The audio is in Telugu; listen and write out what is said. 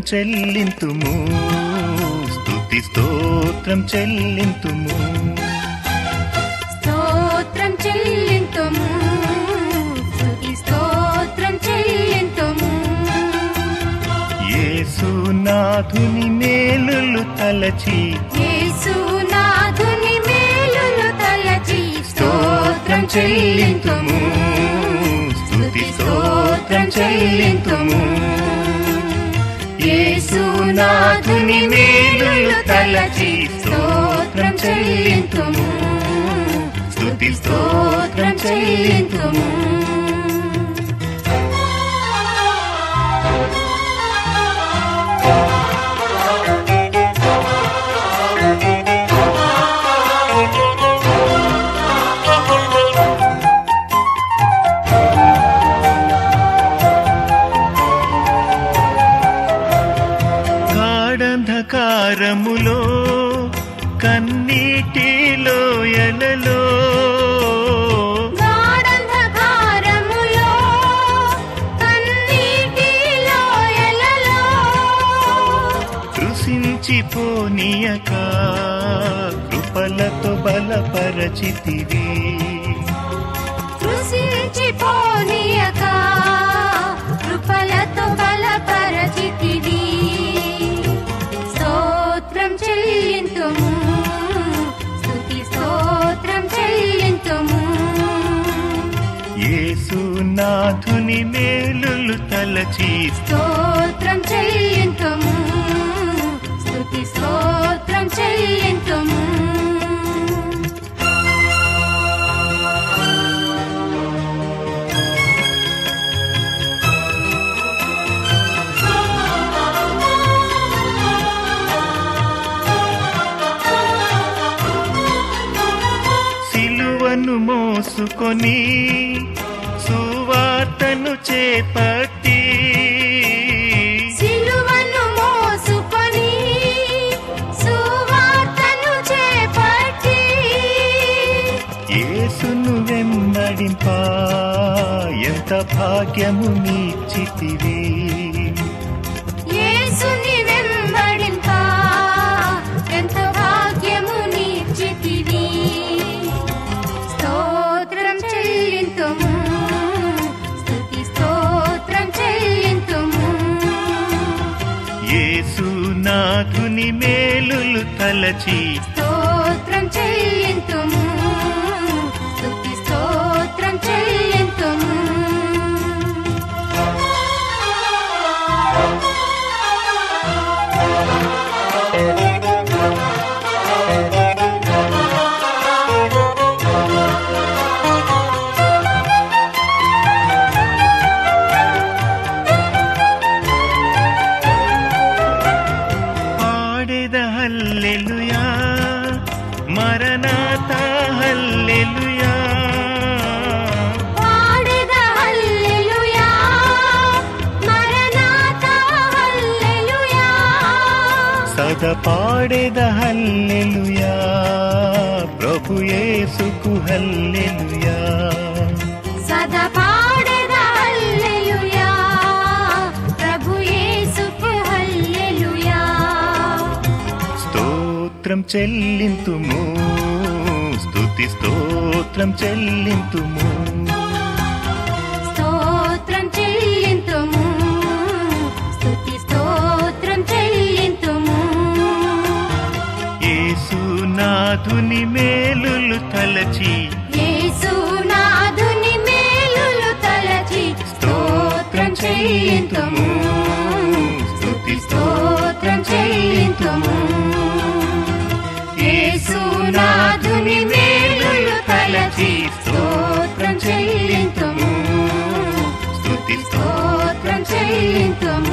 చెల్లింతుము స్తుతి స్తోత్రం చెల్లింతుము స్తోత్రం చెల్లింతుము స్తుతి స్తోత్రం చెల్లింతుము యేసునాథుని మేలులు తలచి యేసునాథుని మేలులు తలచి స్తోత్రం చెల్లింతుము స్తుతి స్తోత్రం చెల్లింతుము యేసునాథుని మేలులు తలచి స్తోత్రం చెల్లింతుము స్తుతి స్తోత్రం చెల్లింతుము గాఢంధకారములో కన్నీటిలో ఎలలో గాఢంధకారములో కన్నీటి లోయలలో కృషించిపోనీయక కృపలతో బలపరచితివి కృషించిపోనీయక కృపలతో బలపరచితివి స్తోత్రం చెల్లింతుము స్తుతి స్తోత్రం చెల్లింతుము యేసునాథుని మేలులు తలచి స్తోత్రం చెల్లింతుము స్తుతి స్తోత్రం చెల్లింతుము సిలువను మోసుకొని సువార్తను చేపట్టి సిలువను మోసుకొని సువార్తను చేపట్టి యేసును వెంబడింప ఎంత భాగ్యము నీచితివి యేసుని వెంబడింప ఎంత భాగ్యము నీచితివి స్తోత్రం చెల్లింతుము స్తుతి స్తోత్రం చెల్లింతుము యేసునాథుని మేలులు తలచి స్తోత్రం చెల్లింతుము స్తుతి స్తోత్రం చెల్లింతుము పాడెద హల్లెలూయా మరణాత హల్లెలూయా పాడెద హల్లెలూయా మరణాతా హల్లెలూయా సద పాడెద హల్లెలూయా ప్రభు యేసుకు హల్లెలూయా సదా పాడెద హల్లెలూయా ప్రభు యేసుకు హల్లెలూయా స్తోత్రం చెల్లింతుము స్తుతి స్తోత్రం చెల్లింతుము స్తోత్రం చెల్లింతుము స్తుతి స్తోత్రం చెల్లింతుము యేసునాథుని మేలులు తలచి యేసునాథుని మేలులు తలచి స్తోత్రం చెల్లింతుము స్తుతి స్తోత్రం చెల్లింతుము యేసునాథుని మేలులు తలచి స్తోత్రం చెల్లింతుము స్తుతి స్తోత్రం చెల్లింతుము